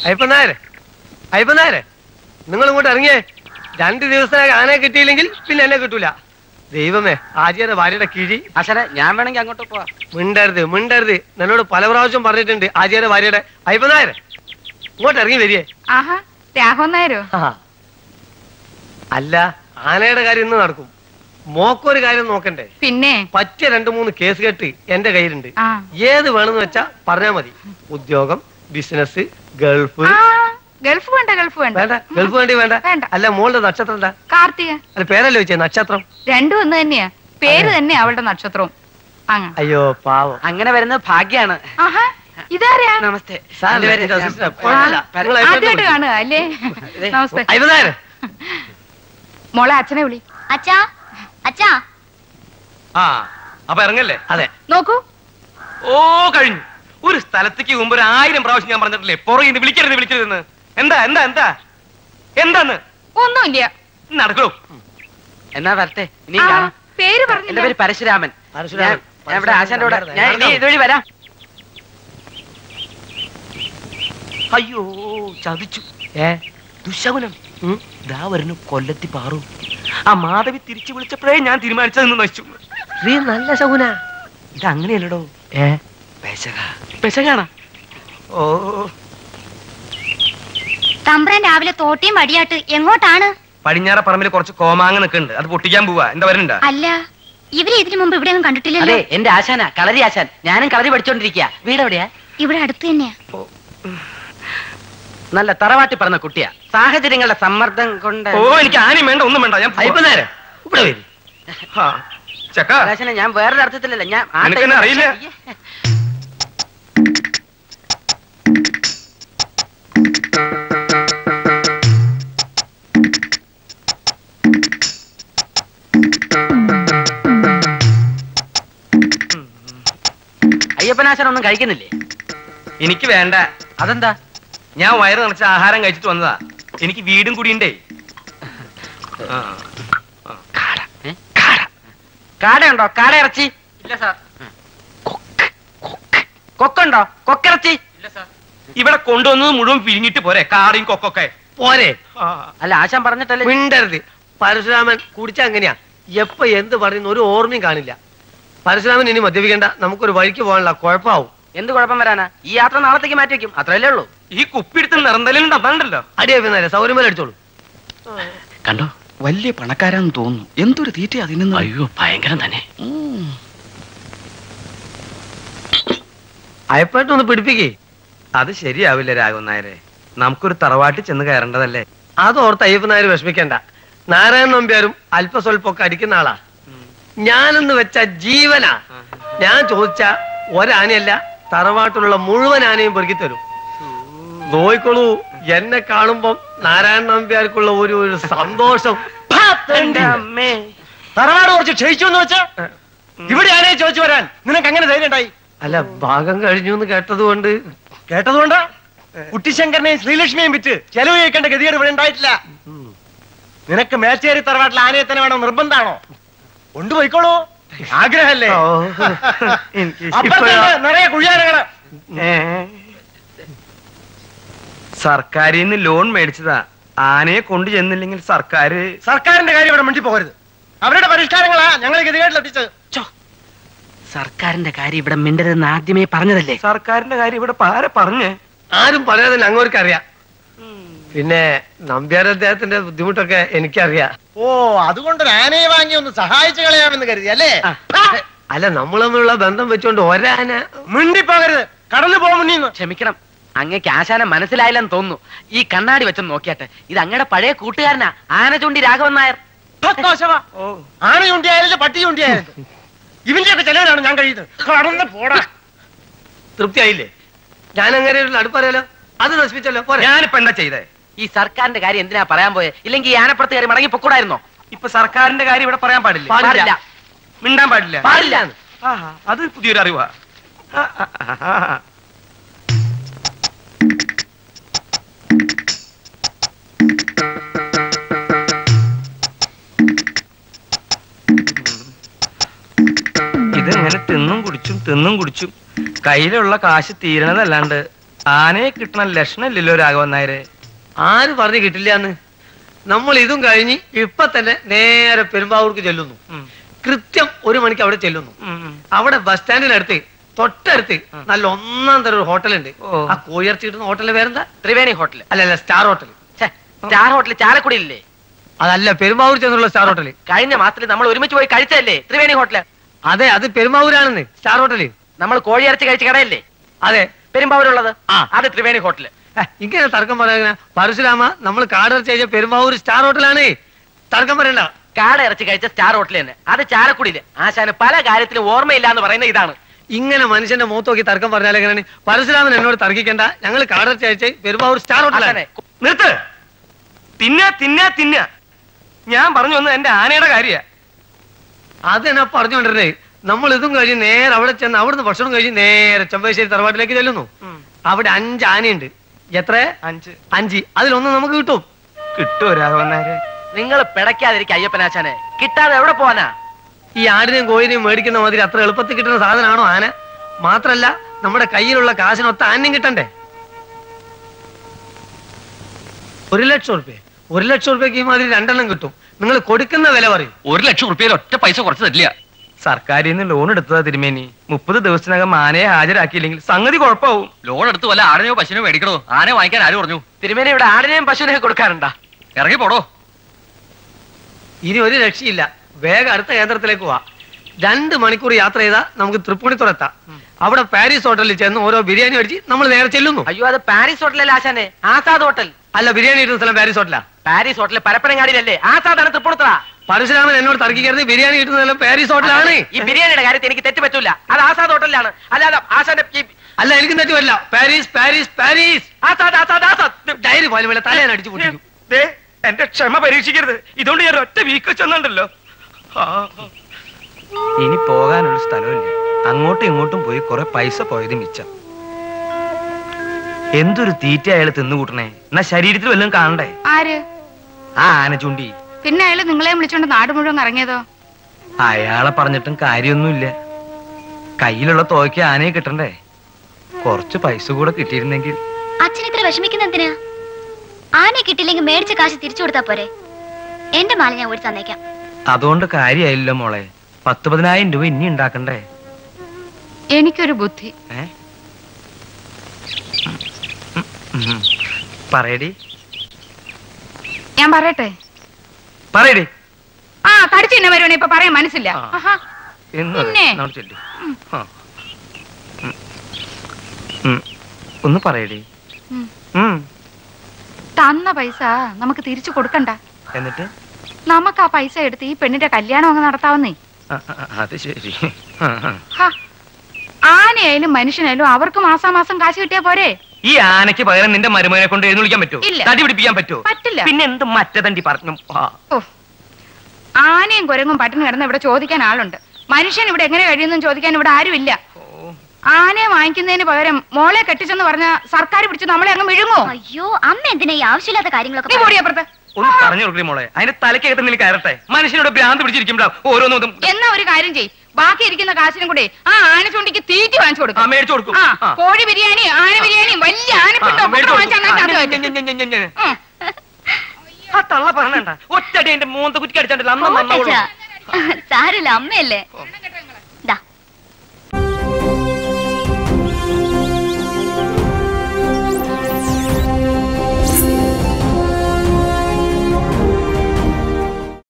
അയ്യപ്പനായരെ അയ്യപ്പനായരെ നിങ്ങൾ ഇങ്ങോട്ട് ഇറങ്ങിയേ രണ്ട് ദിവസത്തിനകം ആനയെ കിട്ടിയില്ലെങ്കിൽ പിന്നെ എന്നെ കിട്ടൂല ദൈവമേ ആര്യയുടെ ഭാര്യയുടെ കിഴി ആശാനെ ഞാൻ വേണമെങ്കിൽ അങ്ങോട്ട് പോവാം മിണ്ടരുത് മിണ്ടരുത് എന്നോട് പല പ്രാവശ്യം പറഞ്ഞിട്ടുണ്ട് ആര്യയുടെ ഭാര്യയുടെ അയ്യപ്പനായരെ ഇങ്ങോട്ട് ഇറങ്ങി വരികേ ആഹാ രാഘവൻ നായരോ അല്ല ആനയുടെ കാര്യം ഇന്ന് നടക്കും മോക്കൊരു കാര്യം നോക്കണ്ടേ പിന്നെ പറ്റിയ രണ്ടു മൂന്ന് കേസ് കെട്ട് എന്റെ കയ്യിലുണ്ട് ആ ഏത് വേണമെന്ന് വെച്ചാ പറഞ്ഞാ മതി ഉദ്യോഗം ബിസിനസ് ഗൾഫ് ആ, ഗൾഫ് വേണ്ട ഗൾഫ് വേണ്ട വേണ്ട ഗൾഫ് വേണ്ടി വേണ്ട വേണ്ട. അല്ല മോളുടെ നക്ഷത്രം എന്താ കാർത്തിക അല്ല പേരല്ലേ വെച്ചേ നക്ഷത്രം രണ്ടും ഒന്ന് തന്നെയാ പേര് തന്നെ അവളുടെ നക്ഷത്രവും അങ്ങ അയ്യോ പാവം അങ്ങനെ വരുന്നത് ഭാഗ്യാണ് ആഹാ ഇതാരാ നമസ്തേ സാർ എന്റെ പേര് ഇത് ഞാൻ- സിസ്റ്റർ, കുഴപ്പമില്ല. പര- നിങ്ങൾ അയൽപക്കത്ത് ആദ്യമായിട്ട് വിളിക്ക്. കാണുക അല്ലേ ഇതേ. നമസ്തേ അയ്യപ്പനായരെ മോളെ അച്ഛനെ വിളി അച്ഛാ അച്ഛാ ആ അപ്പൊ ഇറങ്ങല്ലേ അതെ നോക്കൂ ഓ കഴിഞ്ഞു ഒരു സ്ഥലത്തേക്ക് മുമ്പ് ഒരു ആയിരം പ്രാവശ്യം ഞാൻ പറഞ്ഞിട്ടില്ലേ പുറകിൽ വിളിക്കരുത് വിളിക്കരുതെന്ന് എന്താ എന്താ എന്താ എന്താന്ന് ഒന്നുമില്ല നടക്കൂ എന്നാ വരട്ടെ ഇനി ആ, കാണാം പേര് എന്റെ പറഞ്ഞില്ല പേര് പരശുരാമൻ പരശുരാമൻ. ഞാൻ- ഞാൻ ഇവിടെ ആശാന്റെ കൂടെ പരശുരാമൻ. ഞാൻ ഇനി ഇതുവഴി വരാം അയ്യോ ചതിച്ചു ഏ ദുശകുനം ഉം. ദാ വരുന്നു കൊല്ലത്തി പാറു ആ മാധവി തിരിച്ചു വിളിച്ചപ്പോഴേ ഞാൻ തീരുമാനിച്ചത് നിന്ന് നശിച്ചു നീ നല്ല ശകുന ഇത് അങ്ങനെയല്ലടോ ഏ പെശക പെശകാണ ഓ തമ്പ്രൻ രാവിലെ തോട്ടിയും വടിയാട്ട് എങ്ങോട്ടാണ് പടിഞ്ഞാറ പറമ്പിൽ കുറച്ച് കോമാങ്ങ നിൽക്കുന്നുണ്ട് അത് പൊട്ടിക്കാൻ പോവാ എന്താ വരുന്നുണ്ടാ അല്ല ഇവരെ ഇതിനു മുമ്പ് ഇവിടെ ഒന്നും കണ്ടിട്ടില്ലല്ലോ അതെ എന്റെ ആശാനാ കളരി ആശാൻ ഞാനും കളരി പഠിച്ചോണ്ടിരിക്കുക വീട് എവിടെയാ ഇവിടെ അടുത്ത് തന്നെയാ നല്ല തറവാട്ടി പറഞ്ഞ കുട്ടിയാ സാഹചര്യങ്ങളുടെ സമ്മർദ്ദം കൊണ്ട് ഓ എനിക്ക് ആനയും വേണ്ട ഒന്നും വേണ്ട ഞാൻ പോവാ. അയ്യപ്പനായരെ ഇവിടെ വരി ആ, ചക്ക ആശാനെ ഞാൻ വേറൊരു അർത്ഥത്തിലല്ല ഞാൻ ആ നിനക്കെന്നെ ടൈമിൽ- അറിയില്ല? അയ്യേ. അയ്യപ്പനാശൻ ഒന്നും കഴിക്കുന്നില്ലേ എനിക്ക് വേണ്ട അതെന്താ ഞാൻ വയറ് നിറച്ച ആഹാരം കഴിച്ചിട്ട് വന്നതാ എനിക്ക് വീടും കുടിയുണ്ടേ ആ. ഏ? കാടയുണ്ടോ കാട ഇറച്ചി ഇല്ല സാർ കൊക്കുണ്ടോ കൊക്കിറച്ചി ഇല്ല സാർ ഇവിടെ കൊണ്ടുവന്നത് മുഴുവൻ പിരിഞ്ഞിട്ട് പോരെ കാറിയും കൊക്കൊക്കെ പോരെ ആ. അല്ല ആശാൻ പറഞ്ഞിട്ടല്ലേ മിണ്ടരുത് പരശുരാമൻ കുടിച്ച അങ്ങനെയാ എപ്പോ എന്ത് പറയുന്ന ഒരു ഓർമ്മയും കാണില്ല പരശുരാമൻ ഇനി മദ്യപിക്കണ്ട നമുക്കൊരു വഴിക്ക് പോകാനുള്ള കുഴപ്പമാവും എന്ത് കുഴപ്പം വരാനാ ഈ യാത്ര നാളത്തേക്ക് മാറ്റി വെക്കും അത്രയല്ലേ ഉള്ളൂ ഈ കുപ്പിടുത്ത് നിറന്തലും തന്നാണ്ടല്ലോ അടിയപ്പിന്നാരെ സൗകര്യം അടിച്ചോളൂ കണ്ടോ വലിയ പണക്കാരാന്ന് തോന്നുന്നു എന്തൊരു തീറ്റ അതിന് അയ്യോ ഭയങ്കരം തന്നെ അയപ്പായിട്ടൊന്ന് പിടിപ്പിക്കേ അത് ശരിയാവില്ല രാഘവൻ നായരെ നമുക്കൊരു തറവാട്ടിൽ ചെന്ന് കയറേണ്ടതല്ലേ അതോർത്ത് അയ്യപ്പനായർ വിഷമിക്കണ്ട നാരായണ നമ്പ്യാരും അല്പസ്വല്പമൊക്കെ അടിക്കുന്ന ആളാ ഞാനെന്ന് വെച്ച ജീവനാ ഞാൻ ചോദിച്ച ഒരാനയല്ല തറവാട്ടിലുള്ള മുഴുവൻ ആനയും പെറുക്കി തരും നോയിക്കോളൂ എന്നെ കാണുമ്പം നാരായണ നമ്പ്യാർക്കുള്ള ഒരു ഒരു സന്തോഷം എന്റെ അമ്മേ തറവാട് കുറച്ച് ക്ഷയിച്ചു എന്ന് വെച്ചാ ഇവിടെ ആരെയും ചോദിച്ചു വരാൻ നിനക്ക് അങ്ങനെ ധൈര്യം ഉണ്ടായി അല്ല ഭാഗം കഴിഞ്ഞു എന്ന് കേട്ടത് കൊണ്ട് കേട്ടതുകൊണ്ടാ കുട്ടിശങ്കരനെയും ശ്രീലക്ഷ്മിയെയും വിറ്റ് ചെലവ് ചെയ്യേണ്ട ഗതികേട് ഇവിടെ ഉണ്ടായിട്ടില്ല നിനക്ക് മേച്ചേരി തറവാട്ടിൽ ആനയെ തന്നെ വേണം നിർബന്ധാണോ കൊണ്ടുപോയിക്കോളൂ ആഗ്രഹല്ലേ ഓ, എനിക്ക് അപ്പുറത്തുണ്ട് ഇപ്പോഴാ- നിറയെ കുഴിയാനകള് സർക്കാരിൽ നിന്ന് ലോൺ മേടിച്ചതാ ആനയെ കൊണ്ടു ചെന്നില്ലെങ്കിൽ സർക്കാർ സർക്കാരിന്റെ കാര്യം ഇവിടെ മിണ്ടി പോകരുത് അവരുടെ പരിഷ്കാരങ്ങളാ ഞങ്ങൾ ഗതികേട്ടിൽ എത്തിച്ചത് സർക്കാരിന്റെ കാര്യം ഇവിടെ മിണ്ടരുതെന്ന് ആദ്യമേ പറഞ്ഞതല്ലേ സർക്കാരിന്റെ കാര്യം ഇവിടെ പാര പറഞ്ഞേ ആരും പറയാതെ അങ്ങോട്ട് അറിയാം പിന്നെ നമ്പ്യാർ അദ്ദേഹത്തിന്റെ ബുദ്ധിമുട്ടൊക്കെ എനിക്കറിയാം ഓ അതുകൊണ്ട് ഒരു ആനയെ വാങ്ങി ഒന്ന് സഹായിച്ചു കളയാമെന്ന് കരുതി അല്ലേ അല്ല നമ്മൾ തമ്മിലുള്ള ബന്ധം വെച്ചുകൊണ്ട് ഒരാന മിണ്ടിപ്പോകരുത് കടന്നു പോകും മുന്നീന്ന് ക്ഷമിക്കണം അങ്ങക്ക് ആശാനം മനസ്സിലായില്ലെന്ന് തോന്നുന്നു ഈ കണ്ണാടി വെച്ചൊന്ന് നോക്കിയാട്ടെ ഇത് അങ്ങയുടെ പഴയ കൂട്ടുകാരനാ ആന ചൂണ്ടി രാഘവൻ നായർ ഭക്തോശവ. ആന ചൂണ്ടിയായാലും പട്ടി ചൂണ്ടിയായാലും ഇവന്റെയൊക്കെ ചെലവിലാണ് ഞാൻ കഴിയുന്നത് കടന്ന് പോടാ തൃപ്തിയായില്ലേ ഞാൻ അങ്ങനെ ഒരു അടുപ്പറിയാലോ അത് നശിപ്പിച്ചല്ലോ പോരെ ഞാനിപ്പോ എന്താ ചെയ്തേ ഈ സർക്കാരിന്റെ കാര്യം എന്തിനാ പറയാൻ പോയെ ഇല്ലെങ്കിൽ ഈ ആനപ്പുറത്ത് കയറി മടങ്ങി പൊക്കൂടായിരുന്നോ ഇപ്പൊ സർക്കാരിന്റെ കാര്യം ഇവിടെ പറയാൻ പാടില്ല പാടില്ല. മിണ്ടാൻ പാടില്ല പാടില്ല ആഹാ, അത് പുതിയൊരു അറിവാ ആ, ആ, ആ, ആ. ഇതെങ്ങനെ തിന്നും കുടിച്ചും തിന്നും കുടിച്ചും കയ്യിലുള്ള കാശ് തീരണതല്ലാണ്ട് ആനയെ കിട്ടണ ലക്ഷണമില്ലല്ലോ രാഘവൻ നായരെ ആര് പറഞ്ഞു കിട്ടില്ല എന്ന് നമ്മൾ ഇതും കഴിഞ്ഞ് ഇപ്പൊ തന്നെ നേരെ പെരുമ്പാവൂർക്ക് ചെല്ലുന്നു ഉം. കൃത്യം ഒരു മണിക്ക് അവിടെ ചെല്ലുന്നു ഉം, ഉം. അവിടെ ബസ് സ്റ്റാൻഡിനടുത്ത് തൊട്ടടുത്ത് നല്ല ഒന്നാം തരം ഒരു ഹോട്ടലുണ്ട് ഓ. ആ കോഴിയിറച്ചി കിട്ടുന്ന ഹോട്ടലിന്റെ പേരെന്താ ത്രിവേണി ഹോട്ടൽ അല്ലല്ല സ്റ്റാർ ഹോട്ടൽ സ്റ്റാർ ഹോട്ടൽ ചാലക്കുടിയില്ലേ അതല്ല പെരുമ്പാവൂർ ചെന്നുള്ള സ്റ്റാർ ഹോട്ടൽ കഴിഞ്ഞ മാസത്തിൽ നമ്മൾ ഒരുമിച്ച് പോയി കഴിച്ചതല്ലേ ത്രിവേണി ഹോട്ടല് അതെ അത് പെരുമ്പാവൂരാണെന്ന് സ്റ്റാർ ഹോട്ടല് നമ്മൾ കോഴിയിറച്ചി കഴിച്ച കടയല്ലേ അതെ പെരുമ്പാവൂരുള്ളത് ആ. അത് ത്രിവേണി ഹോട്ടല് ഹ, ഇങ്ങനെ തർക്കം പറയാ പരശുരാമ നമ്മൾ കാടിറച്ചി കഴിച്ച പെരുമ്പാവൂർ സ്റ്റാർ ഹോട്ടലാണ് തർക്കം പറയണ്ട കാട ഇറച്ചി കഴിച്ച സ്റ്റാർ ഹോട്ടൽ തന്നെ അത് ചാലക്കുടിയില് ആശാന് പല കാര്യത്തിലും ഓർമ്മയില്ല എന്ന് പറയുന്ന ഇതാണ് ഇങ്ങനെ മനുഷ്യന്റെ മുഖത്ത് നോക്കി തർക്കം പറഞ്ഞാൽ എങ്ങനെയാണ് പരശുരാമൻ എന്നോട് തർക്കിക്കണ്ട ഞങ്ങൾ കാടിറച്ചി കഴിച്ച പെരുമ്പാവൂർ സ്റ്റാർ ഹോട്ടലാണ് ആശാനെ നിർത്ത് തിന്ന തിന്ന തിന്ന ഞാൻ പറഞ്ഞു വന്നത് എന്റെ ആനയുടെ കാര്യ അത് ഞാൻ പറഞ്ഞുകൊണ്ടിരുന്നേ നമ്മൾ ഇതും കഴിഞ്ഞ് നേരെ അവിടെ ചെന്ന് അവിടുന്ന് ഭക്ഷണം കഴിഞ്ഞ് നേരെ ചെമ്പശ്ശേരി തറവാട്ടിലേക്ക് ചെല്ലുന്നു അവിടെ അഞ്ച് ആനയുണ്ട് എത്ര അഞ്ച് അഞ്ച് അതിലൊന്ന് നമുക്ക് കിട്ടും കിട്ടുമോ രാഘവൻ നായരെ നിങ്ങൾ പിടയ്ക്കാതിരിക്കുക അയ്യപ്പനാശാനെ കിട്ടാതെ എവിടെ പോവാനാ ഈ ആടിനെയും കോഴിനെയും മേടിക്കുന്ന മാതിരി അത്ര എളുപ്പത്തിൽ കിട്ടുന്ന സാധനമാണോ ആന മാത്രല്ല നമ്മുടെ കയ്യിലുള്ള കാശിനൊത്ത ആനയും കിട്ടണ്ടേ ഒരു ലക്ഷം റുപ്യ ഒരു ലക്ഷം റുപ്യക്ക് ഈ മാതിരി രണ്ടെണ്ണം കിട്ടും നിങ്ങൾ കൊടുക്കുന്ന വില പറയും ഒരു ലക്ഷം റുപ്യയിൽ ഒറ്റ പൈസ കുറച്ച് തരില്ല സർക്കാരിൽ നിന്ന് ലോൺ എടുത്തതാ തിരുമേനി മുപ്പത് ദിവസത്തിനകം ആനയെ ഹാജരാക്കിയില്ലെങ്കിൽ സംഗതി കുഴപ്പമാവും ലോൺ എടുത്ത് വല്ല ആടിനെയോ പശുവിനോ മേടിക്കണോ ആനയെ വാങ്ങിക്കാൻ ആര് പറഞ്ഞു തിരുമേനി ഇവിടെ ആടിനെയും പശുവിനെയും കൊടുക്കാറുണ്ടാ ഇറങ്ങി പോടോ ഇനി ഒരു രക്ഷയില്ല വേഗം അടുത്ത കേന്ദ്രത്തിലേക്ക് പോവാ രണ്ട് മണിക്കൂർ യാത്ര ചെയ്താൽ നമുക്ക് തൃപ്പൂണിത്തുറ എത്താം അവിടെ പാരീസ് ഹോട്ടലിൽ ചെന്ന് ഓരോ ബിരിയാണി അടിച്ച് നമ്മൾ നേരെ ചെല്ലുന്നു അയ്യോ അത് പാരീസ് ഹോട്ടലല്ലേ ആശാനെ ആസാദ് ഹോട്ടൽ അല്ല ബിരിയാണി കിട്ടുന്ന സ്ഥലം പാരീസ് ഹോട്ടലാ പാരീസ് ഹോട്ടൽ പരപ്പനങ്ങാടിയിലല്ലേ ആസാദാണ് തൃപ്പൂണിത്തുറ പരശുരാമൻ എന്നോട് തർക്കിക്കരുത് ബിരിയാണി കിട്ടുന്ന സ്ഥലം പാരീസ് ഹോട്ടലാണ് ഈ ബിരിയാണിയുടെ കാര്യത്തിൽ എനിക്ക് തെറ്റ് പറ്റൂല അത് ആസാദ് ഹോട്ടലിലാണ് അല്ലാതെ ആശാന്റെ ഈ അല്ല എനിക്ക് തെറ്റുമല്ല Paris Paris Paris Azad Azad Azad diary പോലെ പോലെ തലയാൻ അടിച്ചു പൊട്ടിക്കും ദേ, എന്റെ ക്ഷമ പരീക്ഷിക്കരുത് ഇതുകൊണ്ട് ഞാൻ ഒറ്റ വീക്ക് വെച്ചെന്നുണ്ടല്ലോ ഇനി പോകാനൊരു സ്ഥലമില്ല അങ്ങോട്ടും ഇങ്ങോട്ടും പോയി കുറെ പൈസ പോയത് മിച്ചം എന്തൊരു തീറ്റ അയാൾ തിന്നുകൂട്ടണേ എന്നാ ശരീരത്തിൽ വല്ലതും കാണണ്ടേ ആര് ആ ആന ചൂണ്ടി പിന്നെ അയാള് നിങ്ങളെ വിളിച്ചോണ്ട് നാട് മുഴുവൻ ഇറങ്ങിയതോ അയാളെ പറഞ്ഞിട്ടും കാര്യമൊന്നുമില്ല കയ്യിലുള്ള തോയ്ക്ക് ആനയെ കിട്ടണ്ടേ കുറച്ച് പൈസ കൂടെ കിട്ടിയിരുന്നെങ്കിൽ അച്ഛൻ ഇത്ര വിഷമിക്കുന്ന എന്തിനാ ആനയെ കിട്ടിയില്ലെങ്കിൽ മേടിച്ച കാശ് തിരിച്ചു കൊടുത്താ പോരെ എന്റെ മാല ഞാൻ ഓടി തന്നേക്കാം അതുകൊണ്ട് കാര്യമായില്ലോ മോളെ പത്ത് പതിനായിരം രൂപ ഇനി ഉണ്ടാക്കണ്ടേ എനിക്കൊരു ബുദ്ധി ഏ ഉം. പറയടി ഞാൻ പറയട്ടെ പറയടി ആ തടിച്ചു തന്നെ വരുവാണ് ഇപ്പൊ പറയാൻ മനസ്സില്ല ആ. ആഹാ. എന്ന് അതെ. പിന്നെ? നമ്മൾ ചെല്ലു ആ. ഉം. ഉം. ഒന്ന് പറയടി ഉം. ഉം. തന്ന പൈസ നമുക്ക് തിരിച്ചു കൊടുക്കണ്ട എന്നിട്ട് നമുക്ക് ആ പൈസ എടുത്ത് ഈ പെണ്ണിന്റെ കല്യാണം അങ്ങ് നടത്താവുന്നേ ആ, ആ, ആ, അത് ശരി ആ, ആ. ഹാ. ആനയായാലും മനുഷ്യനായാലും അവർക്ക് മാസാമാസം കാശ് കിട്ടിയാ പോരെ ഈ ആനയ്ക്ക് പകരം നിന്റെ മരുമകനെ കൊണ്ട് എഴുന്നള്ളിക്കാൻ പറ്റുമോ ഇല്ല. തടി പിടിപ്പിക്കാൻ പറ്റുമോ പറ്റില്ല പിന്നെ എന്ത് മറ്റതണ്ടി പറഞ്ഞു ആ. ഓ ആനയും കുരങ്ങും പട്ടിണി കിടന്ന് ഇവിടെ ചോദിക്കാൻ ആളുണ്ട് മനുഷ്യൻ ഇവിടെ എങ്ങനെ കഴിയുന്നു ചോദിക്കാൻ ഇവിടെ ആരുമില്ല ആനയെ വാങ്ങിക്കുന്നതിന് പകരം മോളെ കെട്ടിച്ചെന്ന് പറഞ്ഞ സർക്കാർ പിടിച്ച് നമ്മളെ അങ്ങ് വിഴുങ്ങോ അയ്യോ അമ്മ എന്തിനാ ഈ ആവശ്യമില്ലാത്ത കാര്യങ്ങളൊക്കെ നീ പറയുന്നത്? കൂടിയപ്പുറത്ത് ഒന്ന് പറഞ്ഞു കൊടുക്കേ മോളെ അതിന്റെ തലക്കകത്ത് നിനക്ക് കയറട്ടെ മനുഷ്യനോട് ഭ്രാന്ത് പിടിച്ചിരിക്കുമ്പോഴാ ഓരോന്നും ഇതും എന്നാ ഒരു കാര്യം ചെയ് ബാക്കി ഇരിക്കുന്ന കാശിനും കൂടെ ആ ആന ചൂണ്ടിക്ക് തീറ്റി വാങ്ങിച്ചു ആ, കൊടുക്കും മേടിച്ചു കൊടുക്കും ആ ആ. കോഴി ബിരിയാണി ആന ബിരിയാണി വലിയ ആ, ആനപ്പിണ്ടോ മേടിച്ചു കൊടുക്കും. വാങ്ങിച്ചാൽ ആ, അത് ഞെ, വെച്ച്. ഞെ, ഞെ, ഞെ, ഞെ, ഞെ. ഉം. ആ തള്ള പറഞ്ഞണ്ട ഒറ്റടി എന്റെ മൂന്ന് കുറ്റി അടിച്ചാണ്ടല്ലോ ഓ, അന്ന് നന്നാവുള്ളൂ ചച്ചാ. സാരമില്ല അമ്മയല്ലേ എണ്ണം കെട്ടവൻ